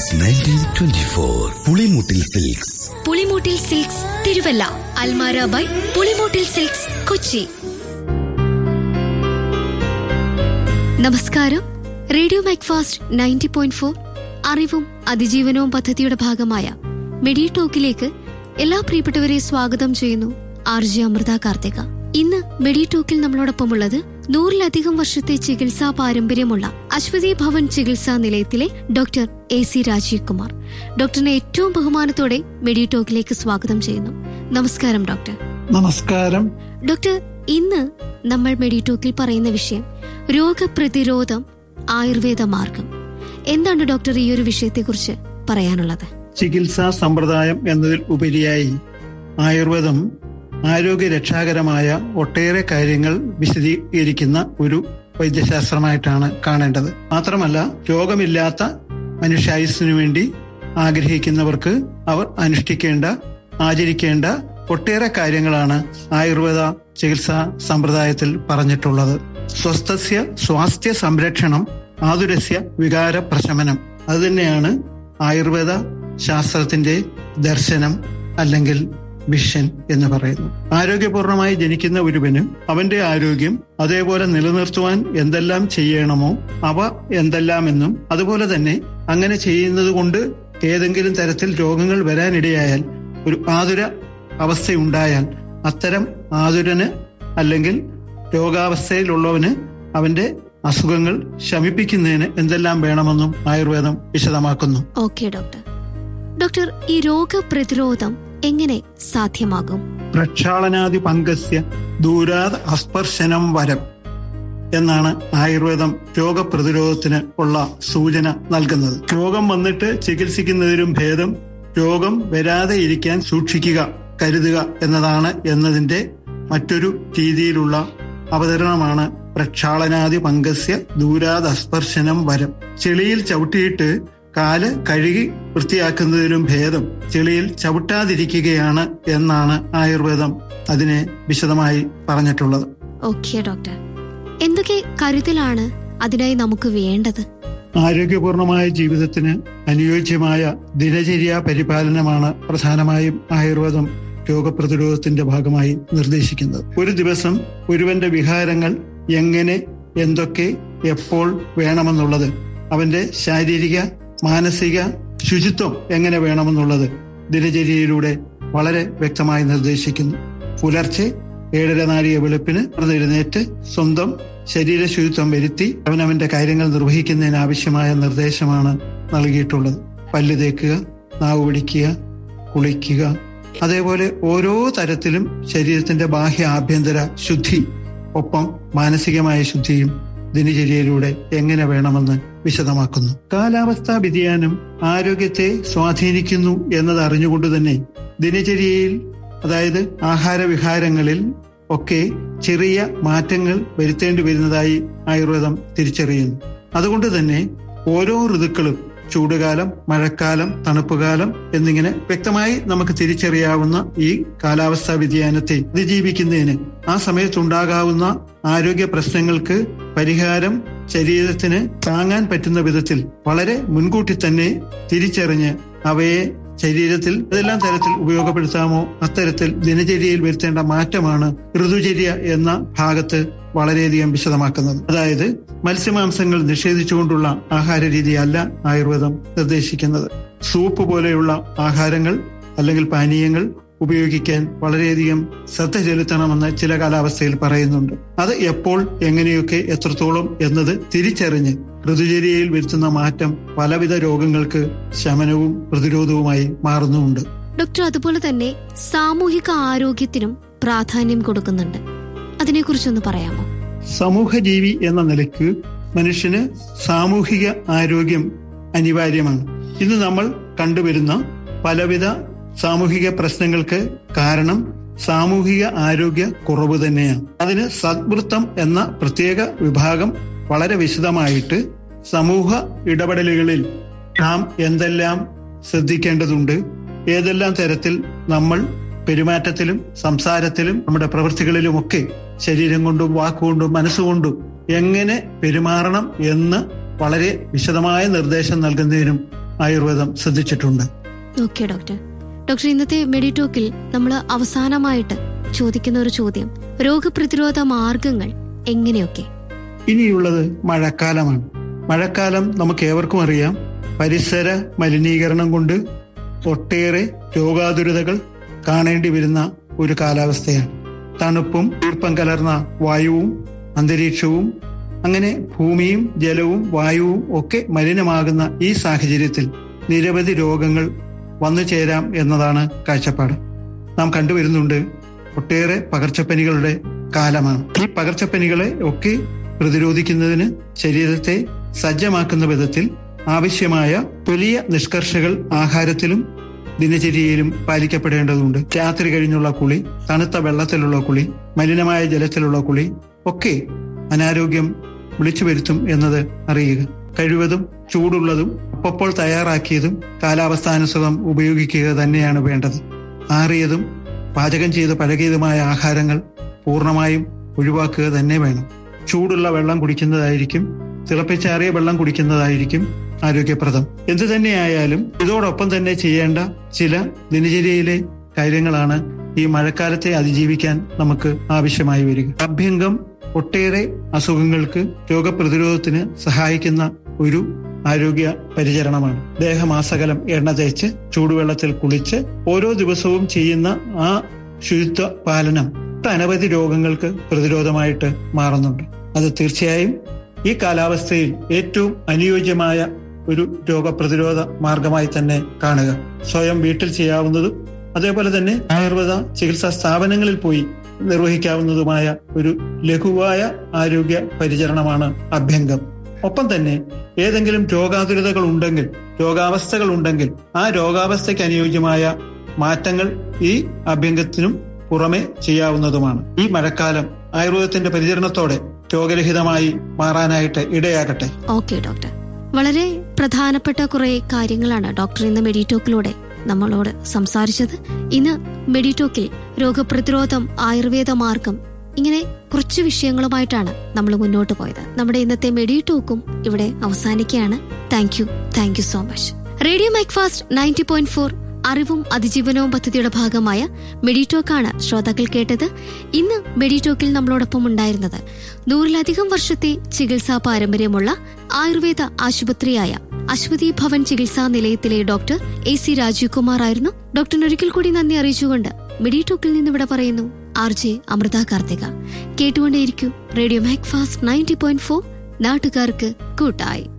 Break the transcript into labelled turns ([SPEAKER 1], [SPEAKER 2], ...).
[SPEAKER 1] since nineteen twenty four Pulimoottil silks
[SPEAKER 2] Pulimoottil silks Thiruvalla Almara by Pulimoottil silks Kochi നമസ്കാരം radio Macfast ninety point four അറിവും അതിജീവനവും പദ്ധതിയുടെ ഭാഗമായ മെഡി ടോക്കിലേക്ക് എല്ലാ പ്രിയപ്പെട്ടവരെ സ്വാഗതം ചെയ്യുന്നു ആർ ജെ അമൃത കാർത്തിക ഇന്ന് മെഡി ടോക്കിൽ നമ്മളോടൊപ്പമുള്ളത് നൂറിലധികം വർഷത്തെ ചികിത്സാ പാരമ്പര്യമുള്ള അശ്വതി ഭവൻ ചികിത്സാ നിലയത്തിലെ doctor A C Rajeev Kumar ഡോക്ടറിനെ ഏറ്റവും ബഹുമാനത്തോടെ മെഡി ടോക്കിലേക്ക് സ്വാഗതം ചെയ്യുന്നു നമസ്കാരം ഡോക്ടർ
[SPEAKER 3] നമസ്കാരം
[SPEAKER 2] ഡോക്ടർ ഇന്ന് നമ്മൾ മെഡി ടോക്കിൽ പറയുന്ന വിഷയം രോഗപ്രതിരോധം ആയുർവേദ മാർഗം എന്താണ് ഡോക്ടർ ഈ ഒരു വിഷയത്തെക്കുറിച്ച് പറയാനുള്ളത്
[SPEAKER 3] ചികിത്സാ സമ്പ്രദായം എന്നതിൽ ഉപരിയായി ആയുർവേദം ആരോഗ്യ രക്ഷാകരമായ ഒട്ടേറെ കാര്യങ്ങൾ വിശദീകരിക്കുന്ന ഒരു വൈദ്യശാസ്ത്രമായിട്ടാണ് കാണേണ്ടത് മാത്രമല്ല രോഗമില്ലാത്ത മനുഷ്യായുസ്സിനു വേണ്ടി ആഗ്രഹിക്കുന്നവർക്ക് അവർ അനുഷ്ഠിക്കേണ്ട ആചരിക്കേണ്ട ഒട്ടേറെ കാര്യങ്ങളാണ് ആയുർവേദ ചികിത്സാ സമ്പ്രദായത്തിൽ പറഞ്ഞിട്ടുള്ളത് സ്വസ്ഥസ്യ സ്വാസ്ഥ്യ സംരക്ഷണം ആതുരസ്യ വികാര പ്രശമനം അത് തന്നെയാണ് ആയുർവേദ ശാസ്ത്രത്തിന്റെ ദർശനം അല്ലെങ്കിൽ വിഷൻ എന്ന് പറയുന്നു ആരോഗ്യപൂർണമായി ജനിക്കുന്ന ഒരുവന് അവന്റെ ആരോഗ്യം അതേപോലെ നിലനിർത്തുവാൻ എന്തെല്ലാം ചെയ്യണമോ അവ എന്തെല്ലാമെന്നും അതുപോലെ തന്നെ അങ്ങനെ ചെയ്യുന്നത് കൊണ്ട് ഏതെങ്കിലും തരത്തിൽ രോഗങ്ങൾ വരാനിടയായാൽ ഒരു ആതുര അവസ്ഥയുണ്ടായാൽ അത്തരം ആതുരന് അല്ലെങ്കിൽ രോഗാവസ്ഥയിലുള്ളവന് അവന്റെ അസുഖങ്ങൾ ശമിപ്പിക്കുന്നതിന് എന്തെല്ലാം വേണമെന്നും ആയുർവേദം വിശദമാക്കുന്നു
[SPEAKER 2] ഓക്കെ ഡോക്ടർ ഡോക്ടർ ഈ രോഗപ്രതിരോധം എങ്ങനെ സാധ്യമാകും
[SPEAKER 3] പ്രക്ഷാളനാദി പങ്കസ്യ ദൂരാത് അസ്പർശനം വരം എന്നാണ് ആയുർവേദം രോഗപ്രതിരോധത്തിന് ഉള്ള സൂചന നൽകുന്നത് രോഗം വന്നിട്ട് ചികിത്സിക്കുന്നതിലും ഭേദം രോഗം വരാതെ ഇരിക്കാൻ സൂക്ഷിക്കുക കരുതുക എന്നതാണ് എന്നതിന്റെ മറ്റൊരു രീതിയിലുള്ള അവതരണമാണ് പ്രക്ഷാളനാദി പങ്കസ്യ ദൂരാദസ്പർശനം വരം ചെളിയിൽ ചവിട്ടിയിട്ട് കാല് കഴുകി വൃത്തിയാക്കുന്നതിലും ഭേദം ചെളിയിൽ ചവിട്ടാതിരിക്കുകയാണ് എന്നാണ് ആയുർവേദം അതിനെ വിശദമായി പറഞ്ഞിട്ടുള്ളത്
[SPEAKER 2] ഓക്കെ ഡോക്ടർ എന്തൊക്കെ കരുതലാണ് അതിനായി നമുക്ക് വേണ്ടത്
[SPEAKER 3] ആരോഗ്യപൂർണമായ ജീവിതത്തിന് അനുയോജ്യമായ ദിനചര്യ പരിപാലനമാണ് പ്രധാനമായും ആയുർവേദം രോഗപ്രതിരോധത്തിന്റെ ഭാഗമായി നിർദ്ദേശിക്കുന്നത് ഒരു ദിവസം ഒരുവന്റെ വിഹാരങ്ങൾ എങ്ങനെ എന്തൊക്കെ എപ്പോൾ വേണമെന്നുള്ളത് അവന്റെ ശാരീരിക മാനസിക ശുചിത്വം എങ്ങനെ വേണമെന്നുള്ളത് ദിനചര്യയിലൂടെ വളരെ വ്യക്തമായി നിർദ്ദേശിക്കുന്നു പുലർച്ചെ ഏഴര നാഴിക വെളുപ്പിന് എഴുന്നേറ്റ് സ്വന്തം ശരീര ശുചിത്വം വരുത്തി അവനവന്റെ കാര്യങ്ങൾ നിർവഹിക്കുന്നതിന് ആവശ്യമായ നിർദ്ദേശമാണ് നൽകിയിട്ടുള്ളത് പല്ല് തേക്കുക നാവ് പിടിക്കുക കുളിക്കുക അതേപോലെ ഓരോ തരത്തിലും ശരീരത്തിന്റെ ബാഹ്യ ആഭ്യന്തര ശുദ്ധി ഒപ്പം മാനസികമായ ശുദ്ധിയും ദിനചര്യയിലൂടെ എങ്ങനെ വേണമെന്ന് വിശദമാക്കുന്നു കാലാവസ്ഥാ വ്യതിയാനം ആരോഗ്യത്തെ സ്വാധീനിക്കുന്നു എന്നത് അറിഞ്ഞുകൊണ്ട് തന്നെ ദിനചര്യയിൽ അതായത് ആഹാരവിഹാരങ്ങളിൽ ഒക്കെ ചെറിയ മാറ്റങ്ങൾ വരുത്തേണ്ടി വരുന്നതായി ആയുർവേദം തിരിച്ചറിയുന്നു അതുകൊണ്ട് തന്നെ ഓരോ ഋതുക്കളും ചൂടുകാലം മഴക്കാലം തണുപ്പുകാലം എന്നിങ്ങനെ വ്യക്തമായി നമുക്ക് തിരിച്ചറിയാവുന്ന ഈ കാലാവസ്ഥാ വ്യതിയാനത്തെ അതിജീവിക്കുന്നതിന് ആ സമയത്തുണ്ടാകാവുന്ന ആരോഗ്യ പ്രശ്നങ്ങൾക്ക് പരിഹാരം ശരീരത്തിന് താങ്ങാൻ പറ്റുന്ന വിധത്തിൽ വളരെ മുൻകൂട്ടി തന്നെ തിരിച്ചറിഞ്ഞ് അവയെ ശരീരത്തിൽ ഏതെല്ലാം തരത്തിൽ ഉപയോഗപ്പെടുത്താമോ അത്തരത്തിൽ ദിനചര്യയിൽ വരുത്തേണ്ട മാറ്റമാണ് ഋതുചര്യ എന്ന ഭാഗത്ത് വളരെയധികം വിശദമാക്കുന്നത് അതായത് മത്സ്യമാംസങ്ങൾ നിഷേധിച്ചുകൊണ്ടുള്ള ആഹാര രീതിയല്ല ആയുർവേദം നിർദ്ദേശിക്കുന്നത് സൂപ്പ് പോലെയുള്ള ആഹാരങ്ങൾ അല്ലെങ്കിൽ പാനീയങ്ങൾ ഉപയോഗിക്കാൻ വളരെയധികം ശ്രദ്ധ ചെലുത്തണമെന്ന് ചില കാലാവസ്ഥയിൽ പറയുന്നുണ്ട് അത് എപ്പോൾ എങ്ങനെയൊക്കെ എത്രത്തോളം എന്നത് തിരിച്ചറിഞ്ഞ് ഋതുചര്യയിൽ വരുത്തുന്ന മാറ്റം പലവിധ രോഗങ്ങൾക്ക് ശമനവും പ്രതിരോധവുമായി മാറുന്നുമുണ്ട്
[SPEAKER 2] ഡോക്ടർ അതുപോലെ തന്നെ സാമൂഹിക ആരോഗ്യത്തിനും പ്രാധാന്യം കൊടുക്കുന്നുണ്ട് അതിനെക്കുറിച്ചൊന്ന് പറയാമോ
[SPEAKER 3] സമൂഹജീവി എന്ന നിലയ്ക്ക് മനുഷ്യന് സാമൂഹിക ആരോഗ്യം അനിവാര്യമാണ് ഇന്ന് നമ്മൾ കണ്ടുവരുന്ന പലവിധ സാമൂഹിക പ്രശ്നങ്ങൾക്ക് കാരണം സാമൂഹിക ആരോഗ്യ കുറവ് തന്നെയാണ് അതിന് സദ്വൃത്തം എന്ന പ്രത്യേക വിഭാഗം വളരെ വിശദമായിട്ട് സമൂഹ ഇടപെടലുകളിൽ നാം എന്തെല്ലാം ശ്രദ്ധിക്കേണ്ടതുണ്ട് ഏതെല്ലാം തരത്തിൽ നമ്മൾ പെരുമാറ്റത്തിലും സംസാരത്തിലും നമ്മുടെ പ്രവൃത്തികളിലുമൊക്കെ ശരീരം കൊണ്ടും വാക്കുകൊണ്ടും മനസ്സുകൊണ്ടും എങ്ങനെ പെരുമാറണം എന്ന് വളരെ വിശദമായ നിർദ്ദേശം നൽകുന്നതിനും ആയുർവേദം ശ്രദ്ധിച്ചിട്ടുണ്ട്
[SPEAKER 2] ഓക്കെ ഡോക്ടർ ഡോക്ടർ ഇന്നത്തെ മെഡിറ്റോക്കിൽ നമ്മൾ അവസാനമായിട്ട് ചോദിക്കുന്ന ഒരു ചോദ്യം രോഗപ്രതിരോധ മാർഗങ്ങൾ എങ്ങനെയൊക്കെ
[SPEAKER 3] ഇനിയുള്ളത് മഴക്കാലമാണ് മഴക്കാലം നമുക്ക് ഏവർക്കും അറിയാം പരിസര മലിനീകരണം കൊണ്ട് ഒട്ടേറെ രോഗാതുരതകൾ കാണേണ്ടി വരുന്ന ഒരു കാലാവസ്ഥയാണ് തണുപ്പും ഈർപ്പം കലർന്ന വായുവും അന്തരീക്ഷവും അങ്ങനെ ഭൂമിയും ജലവും വായുവും ഒക്കെ മലിനമാകുന്ന ഈ സാഹചര്യത്തിൽ നിരവധി രോഗങ്ങൾ വന്നു ചേരാം എന്നതാണ് കാഴ്ചപ്പാട് നാം കണ്ടുവരുന്നുണ്ട് ഒട്ടേറെ പകർച്ചപ്പനികളുടെ കാലമാണ് ഈ പകർച്ചപ്പനികളെ ഒക്കെ പ്രതിരോധിക്കുന്നതിന് ശരീരത്തെ സജ്ജമാക്കുന്ന വിധത്തിൽ ആവശ്യമായ വലിയ നിഷ്കർഷകൾ ആഹാരത്തിലും ദിനചര്യയിലും പാലിക്കപ്പെടേണ്ടതുണ്ട് രാത്രി കഴിഞ്ഞുള്ള കുളി തണുത്ത വെള്ളത്തിലുള്ള കുളി മലിനമായ ജലത്തിലുള്ള കുളി ഒക്കെ അനാരോഗ്യം വിളിച്ചു വരുത്തും എന്നത് അറിയുക കഴിവതും ചൂടുള്ളതും അപ്പോൾ തയ്യാറാക്കിയതും കാലാവസ്ഥാനുസൃതം ഉപയോഗിക്കുക തന്നെയാണ് വേണ്ടത് ആറിയതും പാചകം ചെയ്ത് പഴകിയതുമായ ആഹാരങ്ങൾ പൂർണ്ണമായും ഒഴിവാക്കുക തന്നെ വേണം ചൂടുള്ള വെള്ളം കുടിക്കുന്നതായിരിക്കും തിളപ്പിച്ചാറിയ വെള്ളം കുടിക്കുന്നതായിരിക്കും ആരോഗ്യപ്രദം എന്തു തന്നെയായാലും ഇതോടൊപ്പം തന്നെ ചെയ്യേണ്ട ചില ദിനചര്യയിലെ കാര്യങ്ങളാണ് ഈ മഴക്കാലത്തെ അതിജീവിക്കാൻ നമുക്ക് ആവശ്യമായി വരിക അഭ്യംഗം ഒട്ടേറെ അസുഖങ്ങൾക്ക് രോഗപ്രതിരോധത്തിന് സഹായിക്കുന്ന ഒരു ആരോഗ്യ പരിചരണമാണ് ദേഹമാസകലം എണ്ണ തേച്ച് ചൂടുവെള്ളത്തിൽ കുളിച്ച് ഓരോ ദിവസവും ചെയ്യുന്ന ആ ശുചിത്വ പാലനം ഒട്ടനവധി രോഗങ്ങൾക്ക് പ്രതിരോധമായിട്ട് മാറുന്നുണ്ട് അത് തീർച്ചയായും ഈ കാലാവസ്ഥയിൽ ഏറ്റവും അനുയോജ്യമായ ഒരു രോഗപ്രതിരോധ മാർഗമായി തന്നെ കാണുക സ്വയം വീട്ടിൽ ചെയ്യാവുന്നതും അതേപോലെ തന്നെ ആയുർവേദ ചികിത്സാ സ്ഥാപനങ്ങളിൽ പോയി നിർവഹിക്കാവുന്നതുമായ ഒരു ലഘുവായ ആരോഗ്യ പരിചരണമാണ് അഭ്യംഗം ഒപ്പം തന്നെ ഏതെങ്കിലും രോഗാതുരതകൾ ഉണ്ടെങ്കിൽ രോഗാവസ്ഥകൾ ഉണ്ടെങ്കിൽ ആ രോഗാവസ്ഥയ്ക്ക് അനുയോജ്യമായ മാറ്റങ്ങൾ ഈ അഭ്യംഗത്തിനും പുറമെ ചെയ്യാവുന്നതുമാണ് ഈ മഴക്കാലം ആയുർവേദത്തിന്റെ പരിചരണത്തോടെ രോഗരഹിതമായി മാറാനായിട്ട് ഇടയാകട്ടെ
[SPEAKER 2] ഓക്കെ ഡോക്ടർ വളരെ പ്രധാനപ്പെട്ട കുറെ കാര്യങ്ങളാണ് ഡോക്ടർ ഇന്ന് മെഡിറ്റോക്കിലൂടെ നമ്മളോട് സംസാരിച്ചത് ഇന്ന് മെഡിറ്റോക്കിൽ രോഗപ്രതിരോധം ആയുർവേദ മാർഗം ഇങ്ങനെ കുറച്ച് വിഷയങ്ങളുമായിട്ടാണ് നമ്മൾ മുന്നോട്ട് പോയത് നമ്മുടെ ഇന്നത്തെ മെഡിറ്റോക്കും ഇവിടെ അവസാനിക്കുകയാണ് thank you thank you so much radio Macfast ninety point four അറിവും അതിജീവനവും പദ്ധതിയുടെ ഭാഗമായ മെഡിറ്റോക്കാണ് ശ്രോതാക്കൾ കേട്ടത് ഇന്ന് മെഡിറ്റോക്കിൽ നമ്മളോടൊപ്പം ഉണ്ടായിരുന്നത് നൂറിലധികം വർഷത്തെ ചികിത്സാ പാരമ്പര്യമുള്ള ആയുർവേദ ആശുപത്രിയായ അശ്വതി ഭവൻ ചികിത്സാ നിലയത്തിലെ doctor A C Rajeev Kumar ആയിരുന്നു ഡോക്ടറിന് ഒരിക്കൽ കൂടി നന്ദി അറിയിച്ചുകൊണ്ട് മെഡിറ്റോക്കിൽ നിന്ന് ഇവിടെ പറയുന്നു ആർ ജെ അമൃത കാർത്തിക കേട്ടുകൊണ്ടേയിരിക്കൂ radio Macfast ninety point four നാട്ടുകാർക്ക് കൂട്ടായി